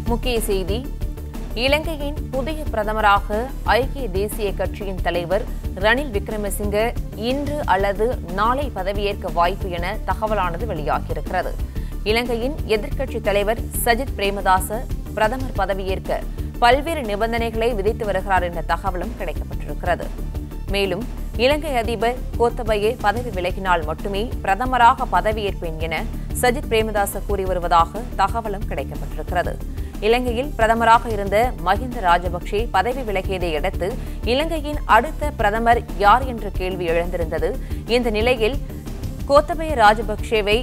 முக்கிய செய்தி இலங்கையின் புதிய பிரதமராக ஐக்கிய தேசிய கட்சியின் தலைவர் ரணில் விக்ரமசிங்க இன்று அல்லது நாளை பதவியேற்க வாய்ப்பு என தகவலானது வெளியாகியிருக்கிறது இலங்கையின் எதிர்க்கட்சித் தலைவர் சஜித் பிரேமதாச பிரதமர் பதவியேற்க பல்வேறு நிபந்தனைகளை விதித்து வருகிறார் என்ற தகவலும் கிடைக்கப்பட்டிருக்கிறது மேலும் இலங்கை அதிபர் கோத்தபயே பதவி விலகினால் மட்டுமே பிரதமராக பதவியேற்பேன் என சஜித் பிரேமதாச கூறி வருவதாக தகவலும் கிடைக்கப்பட்டிருக்கிறது இலங்கையில் பிரதமராக இருந்த மஹிந்த ராஜபக்சே பதவி விலகியதை அடுத்து இலங்கையின் அடுத்த பிரதமர் யார் என்ற கேள்வி எழுந்திருந்தது இந்த நிலையில் கோத்தபய ராஜபக்சேவை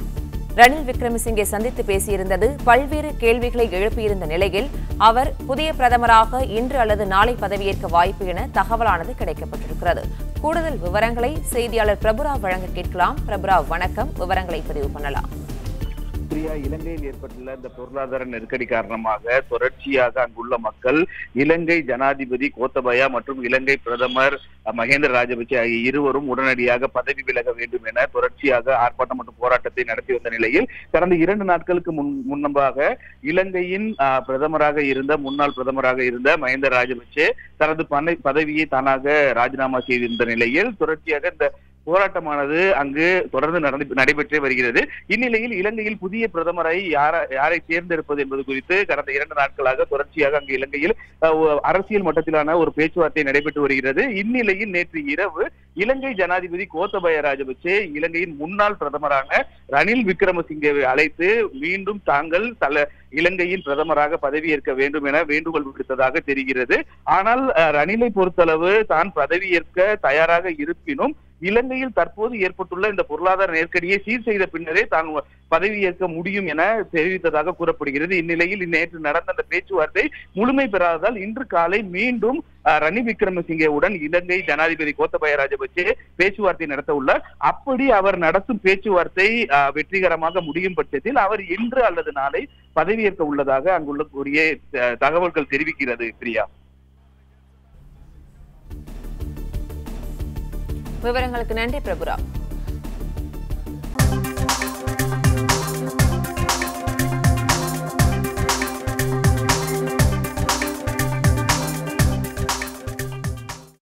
ரணில் விக்ரமசிங்கே சந்தித்து பேசியிருந்தது பல்வேறு கேள்விகளை எழுப்பியிருந்த நிலையில் அவர் புதிய பிரதமராக இன்று அல்லது நாளை பதவியேற்க வாய்ப்பு என தகவலானது கிடைக்கப்பட்டிருக்கிறது கூடுதல் விவரங்களை செய்தியாளர் பிரபுராவ் வழங்க கேட்கலாம் பிரபுராவ் வணக்கம் விவரங்களை பதிவு பண்ணலாம் பிரியா இலங்கையில் ஏற்பட்டுள்ள இந்த பொருளாதார நெருக்கடி காரணமாக தொடர்ச்சியாக அங்குள்ள மக்கள் இலங்கை ஜனாதிபதி கோத்தபயா மற்றும் இலங்கை பிரதமர் மகேந்திர ராஜபக்சே ஆகிய இருவரும் உடனடியாக பதவி விலக வேண்டும் என தொடர்ச்சியாக ஆர்ப்பாட்டம் மற்றும் போராட்டத்தை நடத்தி வந்த நிலையில் கடந்த இரண்டு நாட்களுக்கு முன் முன்னதாக இலங்கையின் ஆஹ், பிரதமராக இருந்த முன்னாள் பிரதமராக இருந்த மஹிந்த ராஜபக்சே தனது பனை பதவியை தானாக ராஜினாமா செய்திருந்த நிலையில் தொடர்ச்சியாக இந்த போராட்டமானது அங்கு தொடர்ந்து நடந்து நடைபெற்றே வருகிறது இந்நிலையில் இலங்கையில் புதிய பிரதமரை யார யாரை தேர்ந்தெடுப்பது என்பது குறித்து கடந்த இரண்டு நாட்களாக தொடர்ச்சியாக அங்கு இலங்கையில் அஹ், ஒ- அரசியல் மட்டத்திலான ஒரு பேச்சுவார்த்தை நடைபெற்று வருகிறது இந்நிலையில் நேற்று இரவு இலங்கை ஜனாதிபதி கோத்தபய ராஜபக்சே இலங்கையின் முன்னாள் பிரதமரான ரணில் விக்ரமசிங்கவை அழைத்து மீண்டும் தாங்கள் தல இலங்கையின் பிரதமராக பதவியேற்க வேண்டும் என வேண்டுகோள் விடுத்ததாக தெரிகிறது ஆனால் அஹ், ரணிலை பொறுத்தளவு தான் பதவியேற்க தயாராக இருப்பினும் இலங்கையில் தற்போது ஏற்பட்டுள்ள இந்த பொருளாதார நெருக்கடியை சீர் செய்த பின்னரே தான் பதவியேற்க முடியும் என தெரிவித்ததாக கூறப்படுகிறது இந்நிலையில் நேற்று நடந்த அந்த பேச்சுவார்த்தை முழுமை பெறாததால் இன்று காலை மீண்டும் அஹ், ரணில் விக்ரமசிங்கேவுடன் இலங்கை ஜனாதிபதி கோத்தபய ராஜபக்சே பேச்சுவார்த்தை நடத்த உள்ளார் அப்படி அவர் நடத்தும் பேச்சுவார்த்தை அஹ், வெற்றிகரமாக முடியும் பட்சத்தில் அவர் இன்று அல்லது நாளை பதவியேற்க உள்ளதாக அங்குள்ள கூறிய அஹ், தகவல்கள் தெரிவிக்கிறது பிரியா விவரங்களுக்கு நன்றி பிரபுராவ்